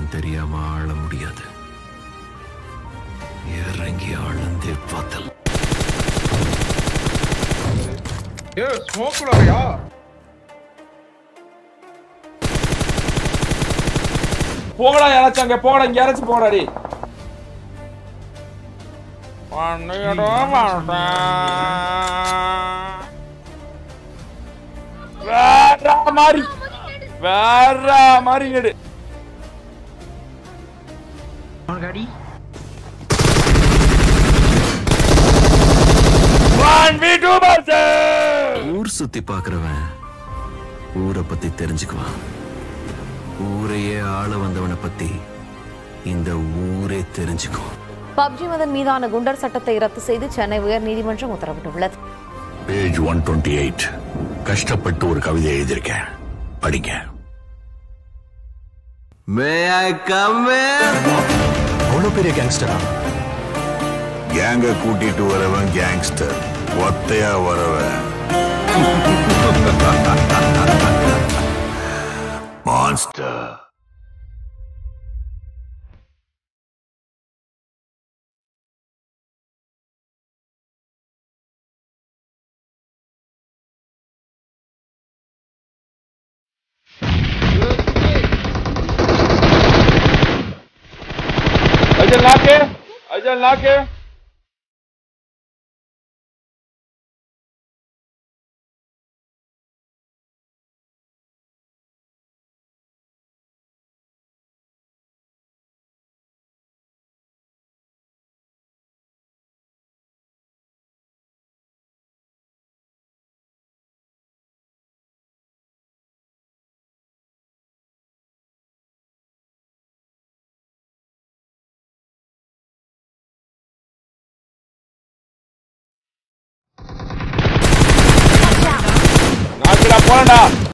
இடம் தெரியாம ஆள முடியாது இறங்கி ஆழ்ந்தே பார்த்தல் ஏ ஸ்மோக் விளையா போங்கடா யாராச்சும் அங்க போங்கடா இங்க யாராச்சும் போங்கடா டேய் பண்ணிட மாட்டேன் வேற மாதிரி வேற மாதிரி நெடு One v two versus. ஊர் சுத்தி பாக்குறவன் ஊரை பத்தி தெரிஞ்சுக்குவான் ஊரையே ஆள வந்தவனை பத்தி இந்த ஊரே தெரிஞ்சுக்கும் பப்ஜி மதன் மீதான குண்டர் சட்டத்தை ரத்து செய்து சென்னை உயர்நீதிமன்றம் உத்தரவிட்டுள்ளது பேஜ் ஒன் டுவெண்ட்டி எயிட் கஷ்டப்பட்டு ஒரு கவிதை எழுதியிருக்கேன் படிங்க மே ஐ கம் அவ்வளவு பெரிய கேங்ஸ்டரா கேங்க கூட்டிட்டு வரவன் கேங்ஸ்டர் ஒத்தையா வரவன் monster Ajal naake Ajal naake நாக்குடா போடா